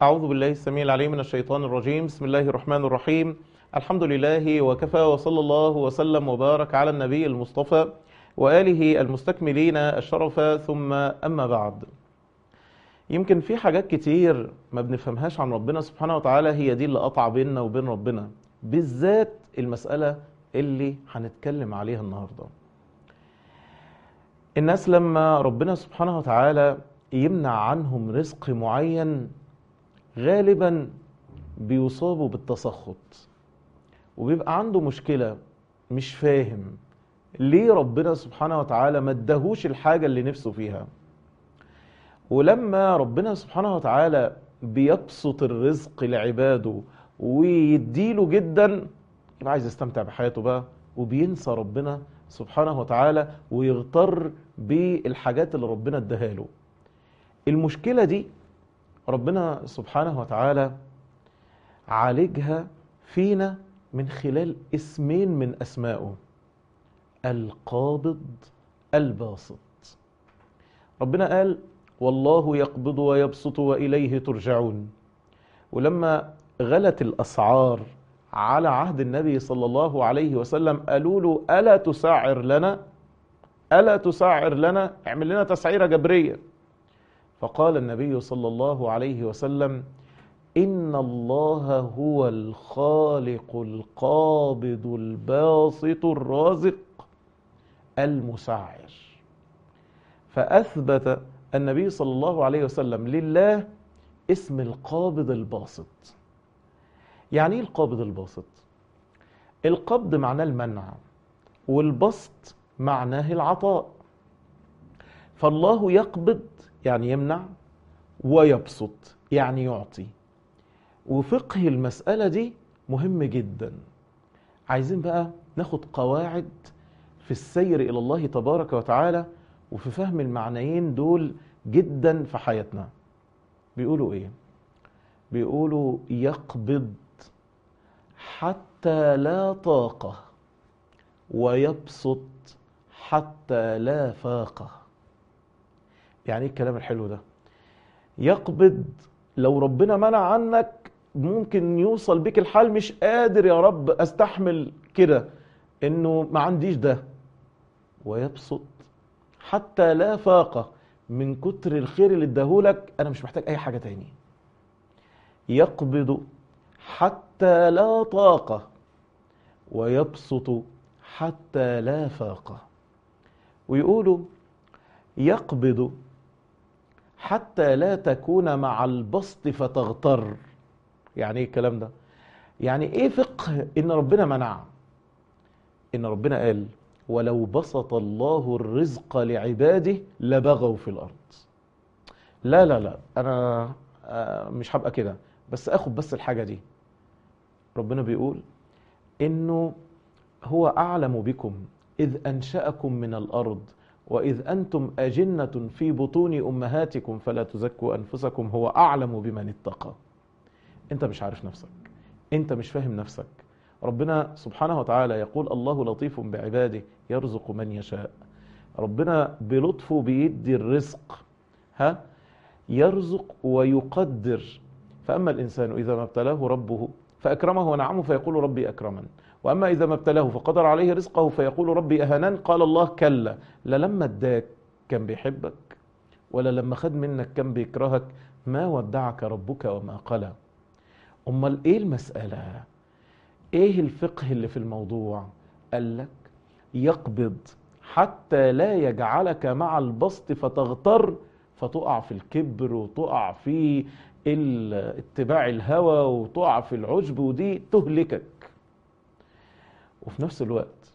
أعوذ بالله السميع العليم من الشيطان الرجيم بسم الله الرحمن الرحيم الحمد لله وكفى وصلى الله وسلم وبارك على النبي المصطفى وآله المستكملين الشرف ثم أما بعد يمكن في حاجات كتير ما بنفهمهاش عن ربنا سبحانه وتعالى هي دي اللي قطع بيننا وبين ربنا بالذات المسألة اللي هنتكلم عليها النهاردة الناس لما ربنا سبحانه وتعالى يمنع عنهم رزق معين غالبا بيصابوا بالتسخط وبيبقى عنده مشكلة مش فاهم ليه ربنا سبحانه وتعالى ما اداهوش الحاجة اللي نفسه فيها ولما ربنا سبحانه وتعالى بيبسط الرزق لعباده ويديله جدا يبقى عايز يستمتع بحياته بقى وبينسى ربنا سبحانه وتعالى ويغتر بالحاجات اللي ربنا اداها له المشكلة دي ربنا سبحانه وتعالى عالجها فينا من خلال اسمين من أسمائه القابض الباسط ربنا قال والله يقبض ويبسط وإليه ترجعون ولما غلت الأسعار على عهد النبي صلى الله عليه وسلم قالوا له ألا تسعر لنا ألا تسعر لنا اعمل لنا تسعيرة جبرية فقال النبي صلى الله عليه وسلم إن الله هو الخالق القابض الباسط الرازق المسعر فأثبت النبي صلى الله عليه وسلم لله اسم القابض الباسط يعني ايه القابض الباسط القبض معناه المنع والبسط معناه العطاء فالله يقبض يعني يمنع ويبسط يعني يعطي وفقه المسألة دي مهم جدا عايزين بقى ناخد قواعد في السير إلى الله تبارك وتعالى وفي فهم المعنيين دول جدا في حياتنا بيقولوا ايه بيقولوا يقبض حتى لا طاقة ويبسط حتى لا فاقة يعني ايه الكلام الحلو ده يقبض لو ربنا منع عنك ممكن يوصل بك الحال مش قادر يا رب استحمل كده انه ما عنديش ده ويبسط حتى لا فاقة من كتر الخير اللي اداهولك انا مش محتاج اي حاجة تاني يقبض حتى لا طاقة ويبسط حتى لا فاقة ويقولوا يقبض حتى لا تكون مع البسط فتغتر يعني ايه الكلام ده يعني ايه فقه ان ربنا منع ان ربنا قال ولو بسط الله الرزق لعباده لبغوا في الارض لا لا لا انا مش هبقى كده بس اخد بس الحاجه دي ربنا بيقول انه هو اعلم بكم اذ انشاكم من الارض واذ انتم اجنه في بطون امهاتكم فلا تزكوا انفسكم هو اعلم بمن اتقى انت مش عارف نفسك انت مش فاهم نفسك ربنا سبحانه وتعالى يقول الله لطيف بعباده يرزق من يشاء ربنا بلطفه بيدي الرزق ها يرزق ويقدر فأما الإنسان إذا ما ابتلاه ربه فأكرمه ونعمه فيقول ربي أكرمن وأما إذا ما ابتلاه فقدر عليه رزقه فيقول ربي أهنن قال الله كلا لا لما اداك كان بيحبك ولا لما خد منك كان بيكرهك ما ودعك ربك وما قلى أمال إيه المسألة إيه الفقه اللي في الموضوع قال لك يقبض حتى لا يجعلك مع البسط فتغتر فتقع في الكبر وتقع في اتباع الهوى وتقع في العجب ودي تهلكك وفي نفس الوقت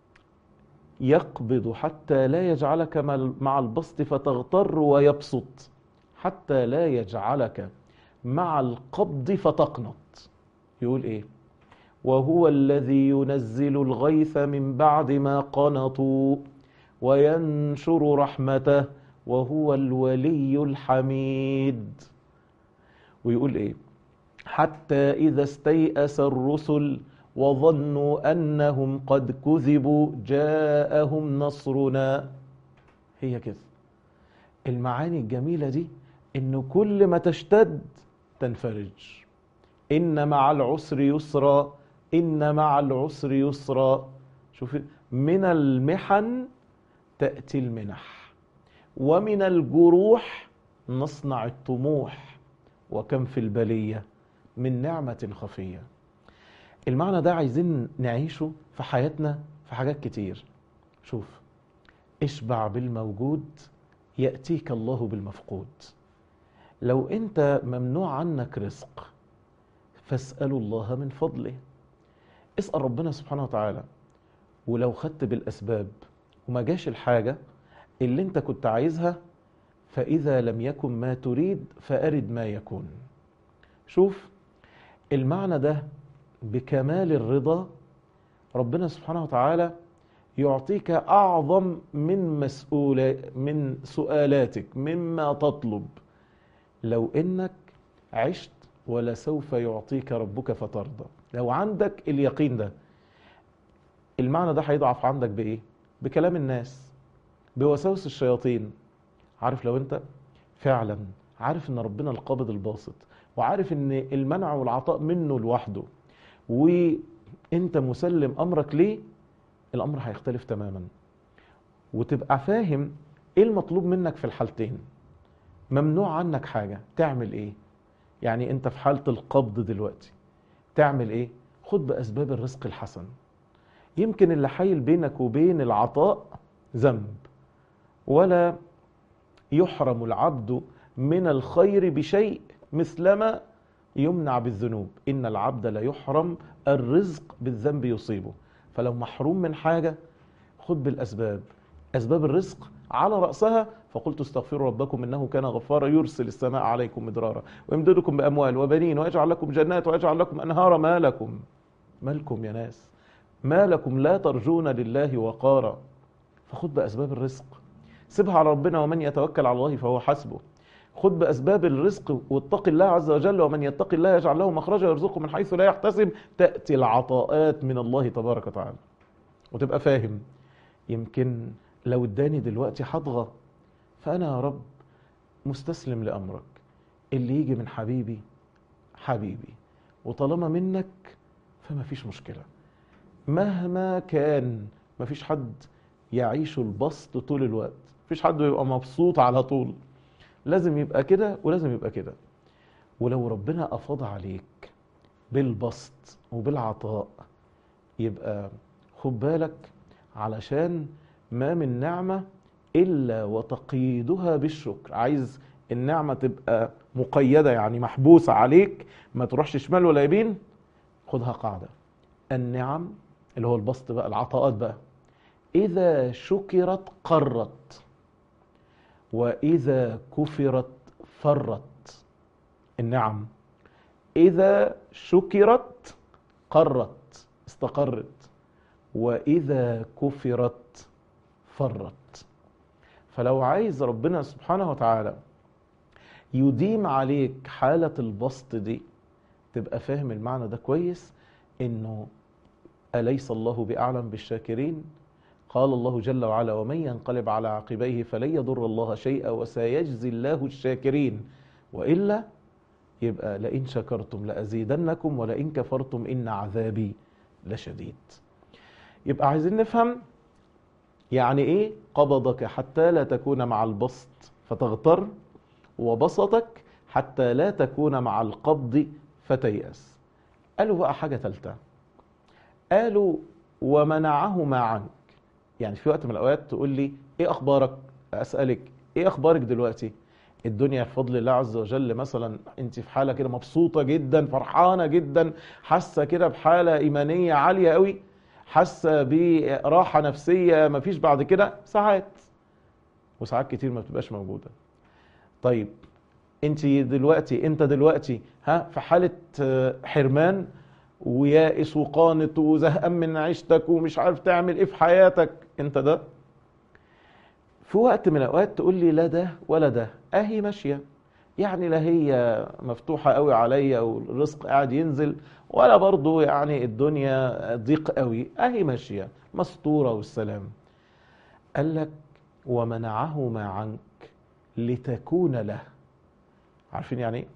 يقبض حتى لا يجعلك مع البسط فتغتر ويبسط حتى لا يجعلك مع القبض فتقنط يقول ايه وهو الذي ينزل الغيث من بعد ما قنطوا وينشر رحمته وهو الولي الحميد ويقول ايه حتى اذا استيأس الرسل وظنوا انهم قد كذبوا جاءهم نصرنا هي كده المعاني الجميله دي ان كل ما تشتد تنفرج إن مع العسر يسرا إن مع العسر يسرا شوف من المحن تأتي المنح ومن الجروح نصنع الطموح وكم في البلية من نعمة خفية المعنى ده عايزين نعيشه في حياتنا في حاجات كتير شوف اشبع بالموجود يأتيك الله بالمفقود لو انت ممنوع عنك رزق فاسألوا الله من فضله اسأل ربنا سبحانه وتعالى ولو خدت بالأسباب وما جاش الحاجة اللي انت كنت عايزها فإذا لم يكن ما تريد فأرد ما يكون شوف المعنى ده بكمال الرضا ربنا سبحانه وتعالى يعطيك أعظم من مسؤول من سؤالاتك مما تطلب لو إنك عشت ولسوف يعطيك ربك فترضى لو عندك اليقين ده المعنى ده هيضعف عندك بإيه؟ بكلام الناس بوساوس الشياطين عارف لو انت فعلا عارف ان ربنا القابض الباسط وعارف ان المنع والعطاء منه لوحده وانت مسلم امرك ليه الامر هيختلف تماما وتبقى فاهم ايه المطلوب منك في الحالتين ممنوع عنك حاجة تعمل ايه يعني انت في حالة القبض دلوقتي تعمل ايه خد باسباب الرزق الحسن يمكن اللي حايل بينك وبين العطاء ذنب ولا يحرم العبد من الخير بشيء مثلما يمنع بالذنوب إن العبد لا يحرم الرزق بالذنب يصيبه فلو محروم من حاجة خد بالأسباب أسباب الرزق على رأسها فقلت استغفروا ربكم إنه كان غفارا يرسل السماء عليكم مدرارا ويمددكم بأموال وبنين ويجعل لكم جنات ويجعل لكم أنهارا ما لكم ما لكم يا ناس ما لكم لا ترجون لله وقارا فخد بأسباب الرزق سيبها على ربنا ومن يتوكل على الله فهو حسبه خد بأسباب الرزق واتق الله عز وجل ومن يتق الله يجعل له مخرجا يرزقه من حيث لا يحتسب تأتي العطاءات من الله تبارك وتعالى وتبقى فاهم يمكن لو اداني دلوقتي هطغى فأنا يا رب مستسلم لأمرك اللي يجي من حبيبي حبيبي وطالما منك فما فيش مشكلة مهما كان ما فيش حد يعيش البسط طول الوقت مفيش حد يبقى مبسوط على طول لازم يبقى كده ولازم يبقى كده ولو ربنا أفاض عليك بالبسط وبالعطاء يبقى خد بالك علشان ما من نعمة إلا وتقييدها بالشكر عايز النعمة تبقى مقيدة يعني محبوسة عليك ما تروحش شمال ولا يمين خدها قاعدة النعم اللي هو البسط بقى العطاءات بقى إذا شكرت قرت وإذا كفرت فرت النعم إذا شكرت قرت استقرت وإذا كفرت فرت فلو عايز ربنا سبحانه وتعالى يديم عليك حالة البسط دي تبقى فاهم المعنى ده كويس انه أليس الله بأعلم بالشاكرين قال الله جل وعلا ومن ينقلب على عقبيه فلن يضر الله شيئا وسيجزي الله الشاكرين وإلا يبقى لئن شكرتم لأزيدنكم ولئن كفرتم إن عذابي لشديد يبقى عايزين نفهم يعني ايه قبضك حتى لا تكون مع البسط فتغتر وبسطك حتى لا تكون مع القبض فتيأس قالوا بقى حاجة ثالثة قالوا ومنعهما عنك يعني في وقت من الأوقات تقول لي إيه أخبارك أسألك إيه أخبارك دلوقتي الدنيا بفضل الله عز وجل مثلا انت في حاله كده مبسوطه جدا فرحانه جدا حاسه كده بحاله ايمانيه عاليه قوي حاسه براحه نفسيه مفيش بعد كده ساعات وساعات كتير ما بتبقاش موجوده طيب انت دلوقتي انت دلوقتي ها في حاله حرمان ويائس وقانط وزهقان من عيشتك ومش عارف تعمل ايه في حياتك انت ده في وقت من الاوقات تقول لي لا ده ولا ده اهي ماشيه يعني لا هي مفتوحه قوي عليا والرزق قاعد ينزل ولا برضو يعني الدنيا ضيق قوي اهي ماشيه مستوره والسلام قال لك ومنعهما عنك لتكون له عارفين يعني ايه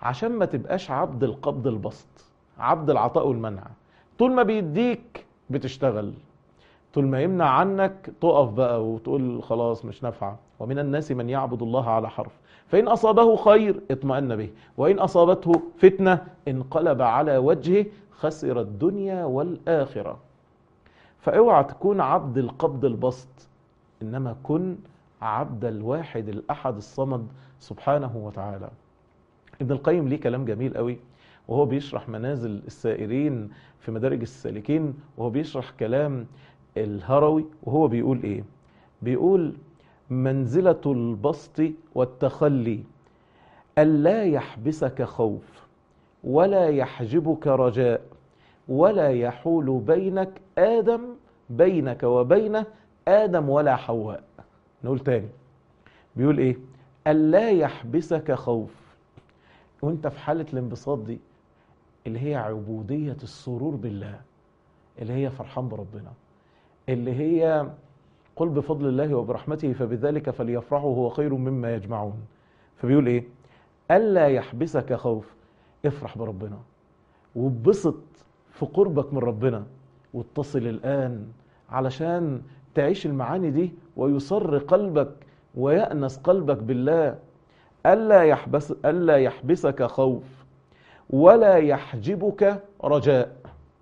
عشان ما تبقاش عبد القبض البسط عبد العطاء والمنع طول ما بيديك بتشتغل طول ما يمنع عنك تقف بقى وتقول خلاص مش نافعه ومن الناس من يعبد الله على حرف فإن أصابه خير اطمأن به وإن أصابته فتنة انقلب على وجهه خسر الدنيا والآخرة فاوعى تكون عبد القبض البسط إنما كن عبد الواحد الأحد الصمد سبحانه وتعالى ابن القيم ليه كلام جميل قوي وهو بيشرح منازل السائرين في مدارج السالكين وهو بيشرح كلام الهروي وهو بيقول ايه بيقول منزلة البسط والتخلي ألا يحبسك خوف ولا يحجبك رجاء ولا يحول بينك آدم بينك وبينه آدم ولا حواء نقول تاني بيقول ايه ألا يحبسك خوف وانت في حالة الانبساط دي اللي هي عبودية السرور بالله اللي هي فرحان بربنا اللي هي قل بفضل الله وبرحمته فبذلك فليفرحوا هو خير مما يجمعون فبيقول ايه ألا يحبسك خوف افرح بربنا واتبسط في قربك من ربنا واتصل الآن علشان تعيش المعاني دي ويصر قلبك ويأنس قلبك بالله ألا يحبس ألا يحبسك خوف ولا يحجبك رجاء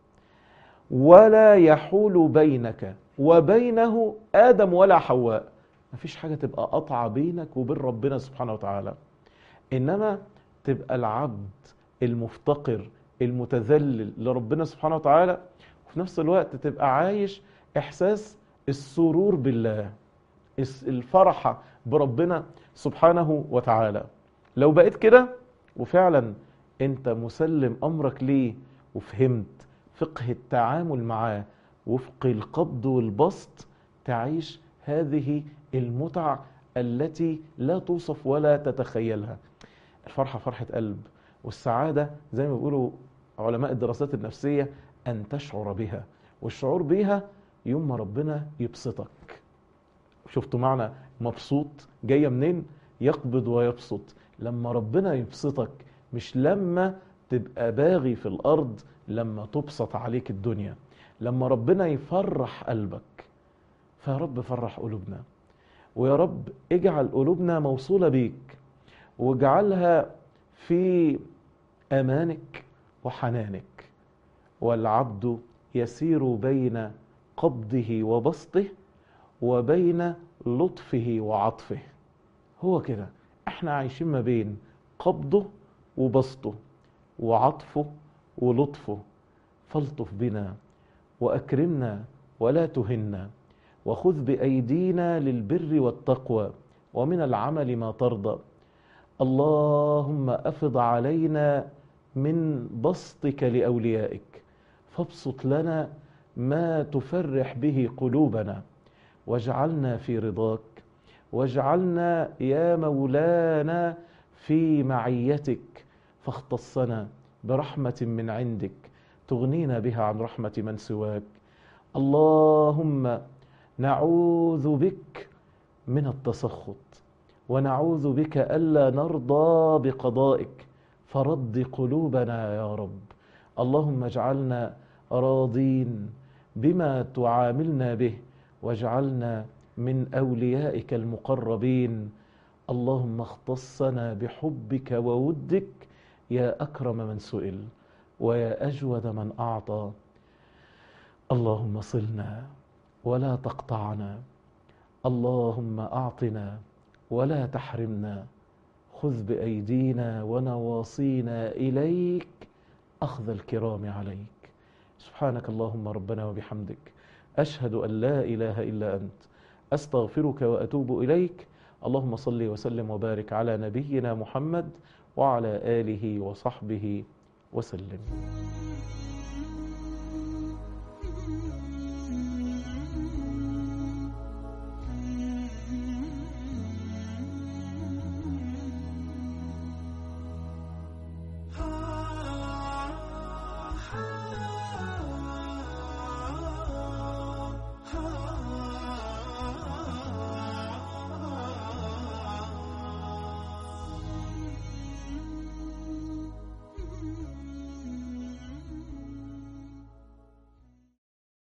ولا يحول بينك وبينه آدم ولا حواء مفيش حاجة تبقى قطعة بينك وبين ربنا سبحانه وتعالى إنما تبقى العبد المفتقر المتذلل لربنا سبحانه وتعالى وفي نفس الوقت تبقى عايش إحساس السرور بالله الفرحة بربنا سبحانه وتعالى لو بقيت كده وفعلا انت مسلم امرك ليه وفهمت فقه التعامل معاه وفق القبض والبسط تعيش هذه المتع التي لا توصف ولا تتخيلها الفرحة فرحة قلب والسعادة زي ما بيقولوا علماء الدراسات النفسية أن تشعر بها والشعور بيها يوم ما ربنا يبسطك شفتوا معنى مبسوط جاية منين يقبض ويبسط لما ربنا يبسطك مش لما تبقى باغي في الأرض لما تبسط عليك الدنيا لما ربنا يفرح قلبك فيا رب فرح قلوبنا ويا رب اجعل قلوبنا موصولة بيك واجعلها في أمانك وحنانك والعبد يسير بين قبضه وبسطه وبين لطفه وعطفه هو كده احنا عايشين ما بين قبضه وبسطه وعطفه ولطفه فالطف بنا واكرمنا ولا تهنا وخذ بايدينا للبر والتقوى ومن العمل ما ترضى اللهم افض علينا من بسطك لاوليائك فابسط لنا ما تفرح به قلوبنا واجعلنا في رضاك واجعلنا يا مولانا في معيتك فاختصنا برحمة من عندك تغنينا بها عن رحمة من سواك اللهم نعوذ بك من التسخط ونعوذ بك ألا نرضى بقضائك فرد قلوبنا يا رب اللهم اجعلنا راضين بما تعاملنا به واجعلنا من اوليائك المقربين اللهم اختصنا بحبك وودك يا اكرم من سئل ويا اجود من اعطى اللهم صلنا ولا تقطعنا اللهم اعطنا ولا تحرمنا خذ بايدينا ونواصينا اليك اخذ الكرام عليك سبحانك اللهم ربنا وبحمدك أشهد أن لا إله إلا أنت أستغفرك وأتوب إليك اللهم صل وسلم وبارك على نبينا محمد وعلى آله وصحبه وسلم